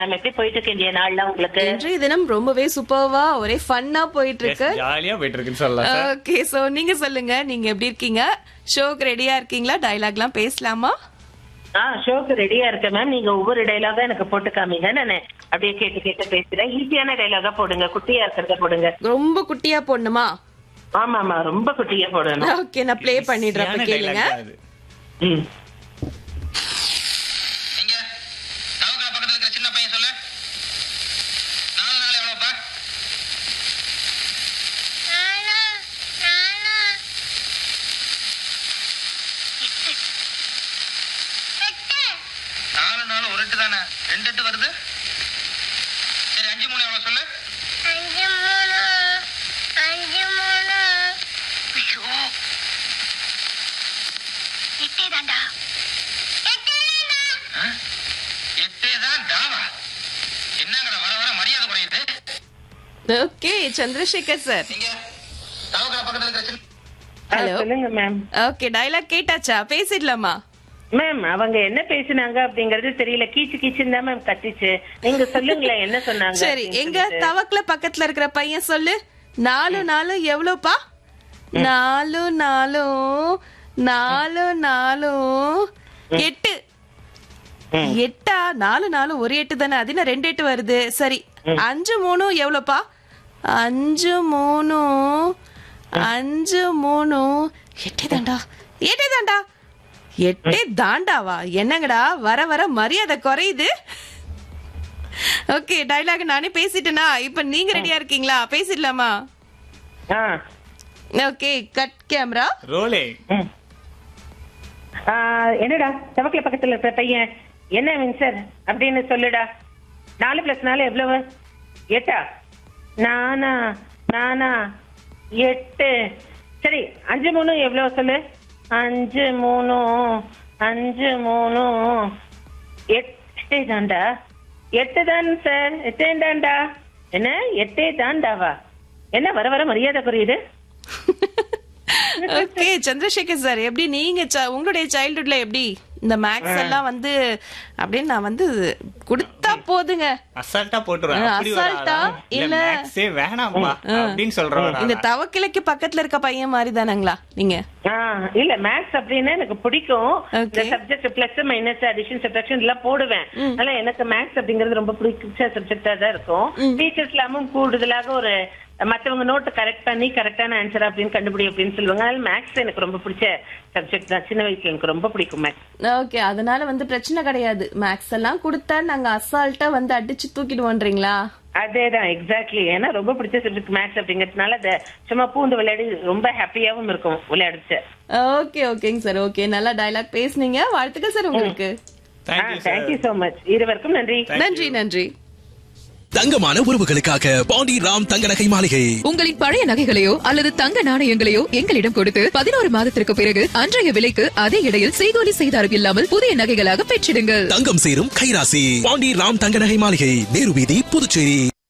நம்ம எப்படி போயிட்டு இருக்கு இந்த நாள்லாம் உங்களுக்கு இன்றைய தினம் ரொம்பவே சூப்பர்வா ஒரே ஃபன்னா போயிட்டு இருக்கு ஜாலியா போயிட்டு இருக்குன்னு சொல்லலாம் சார் ஓகே சோ நீங்க சொல்லுங்க நீங்க எப்படி இருக்கீங்க ஷோக்கு ரெடியா இருக்கீங்களா டயலாக்லாம் பேசலாமா ஆ ஷோக்கு ரெடியா இருக்கேன் மேம் நீங்க ஒவ்வொரு டைலாகா எனக்கு போட்டு காமிங்க நான் அப்படியே கேட்டு கேட்டு பேசுறேன் ஈஸியான டைலாகா போடுங்க குட்டியா இருக்கிறத போடுங்க ரொம்ப குட்டியா போடணுமா ஆமா ஆமா ரொம்ப குட்டியா போடணும் ஓகே நான் ப்ளே பண்ணிடுறேன் அப்ப சரியான கேளுங்க dialogue தான் அது. ம். எங்க தவக்கல பக்கத்துல இருக்கிற சின்ன பையன் சொல்லு நாலு நாள் எவ்வளவுப்பா நாலு நாள் ஒரு எட்டு தானே ரெண்டு எட்டு வருது சரி அஞ்சு மூணு எவ்வளவு சொல்லு அஞ்சு மூணு அஞ்சு மூணு ஐயோ எட்டே தாண்டா எட்டே தாண்டா ஆ? எட்டே தான் டாவா என்னங்கடா வர வர மரியாதை குறையுது ஓகே சந்திரசேகர் சார் நீங்க தவக்கல பக்கத்துல இருக்கிற சின்ன ஆ, Hello. சொல்லுங்க மேம் ஓகே டயலாக் கேட்டாச்சா பேசிடலாமா மேம் அவங்க என்ன பேசினாங்க அப்படிங்கறது தெரியல கீச்சு கீச்சுன்னு தான் மேம் கத்திச்சு நீங்க சொல்லுங்களேன் என்ன சொன்னாங்க சரி அப்படின்னு எங்க சொல்லிட்டு. தவக்கல பக்கத்துல இருக்கிற பையன் சொல்லு நாலு நாலு எவ்வளவுப்பா நாலு நாலும் நாலு நாலும் எட்டு எட்டா நாலு நாலு ஒரு எட்டு தானே அது என்ன ரெண்டு எட்டு வருது சரி அஞ்சு மூணு எவ்வளவுப்பா அஞ்சு மூணு அஞ்சு மூணு எட்டே தாண்டா எட்டே தாண்டா எட்டே தாண்டாவா என்னங்கடா வர வர மரியாதை குறையுது ஓகே டயலாக் நானே பேசிட்டேனா இப்ப நீங்க ரெடியா இருக்கீங்களா பேசிடலாமா ஆ ஓகே கட் கேமரா ரோலே ம். ஆ, என்னடா தவக்கல பக்கத்துல இருக்கிற பையன் என்ன வின்சர் அப்படின்னு சொல்லுடா நாலு பிளஸ் நாலு எவ்வளவு எட்டா நானா நானா எட்டு சரி அஞ்சு மூணு எவ்வளவு சொல்லு அஞ்சு மூணு அஞ்சு மூணு எட்டே தான்டா எட்டு தான் சார் எட்டே தான்டா என்ன எட்டே தான்டாவா என்ன வர வர மரியாதை குறையுது ஓகே சந்திரசேகர் சார் எப்படி நீங்க ச- உங்களுடைய சைல்ட்ஹுட்ல எப்படி இந்த மேக்ஸ் எல்லாம் வந்து அப்படியே நான் வந்து கொடுத்தா போதுங்க அசால்ட்டா போட்டுருவேன் ஆ, அப்படி ஒரு அசால்ட்டா? ஆளா? இல்ல இல்ல. மேக்ஸே வேணாம்ப்பா அப்படின்னு சொல்றவன் இந்த தவக்கிளைக்கு பக்கத்துல இருக்க பையன் மாதிரி தானங்களா நீங்க ஆ, இல்ல மேத்ஸ் அப்படின்னா எனக்கு பிடிக்கும் இந்த Okay. Subject plus minus addition subtraction எல்லாம் போடுவேன் அதனால எனக்கு மேத்ஸ் அப்படிங்கிறது ரொம்ப பிடிச்ச சப்ஜெக்டா தான் இருக்கும் டீச்சர்ஸ் இல்லாம கூடுதலாக ஒரு மத்தவங்க நோட்டு கரெக்ட் பண்ணி கரெக்டான ஆன்சர் அப்படின்னு கண்டுபிடி அப்படின்னு சொல்லுவாங்க அதனால மேத்ஸ் எனக்கு ரொம்ப பிடிச்ச சப்ஜெக்ட் தான் சின்ன வயசுல எனக்கு ரொம்ப பிடிக்கும் மேத்ஸ் ஓகே அதனால வந்து பிரச்சனை கிடையாது மேக்ஸ் எல்லாம் கொடுத்தா நாங்க அசால்ட்டா வந்து அடிச்சு தூக்கிடுவோன்றீங்களா அதேதான் எக்ஸாக்ட்லி ஏன்னா ரொம்ப பிடிச்ச சப்ஜெக்ட் மேத்ஸ் அப்படிங்கிறதுனால அதை சும்மா பூந்து விளையாடி ரொம்ப ஹாப்பியாவும் இருக்கும் விளையாடுச்சு ஓகே ஓகேங்க சார் ஓகே நல்லா டயலாக் பேசுனீங்க வாழ்த்துக்கள் சார் உங்களுக்கு thank you thank you sir so much இருவருக்கும் நன்றி நன்றி நன்றி தங்கமான உறவுகளுக்காக பாண்டி ராம் தங்க நகை மாளிகை உங்களின் பழைய நகைகளையோ அல்லது தங்க நாணயங்களையோ எங்களிடம் கொடுத்து பதினோரு மாதத்திற்கு பிறகு அன்றைய விலைக்கு அதே இடையில் செய்கூலி செய்தாரம் இல்லாமல் புதிய நகைகளாக பெற்றிடுங்கள் தங்கம் சேரும் கைராசி பாண்டி ராம் தங்க நகை மாளிகை நேரு வீதி புதுச்சேரி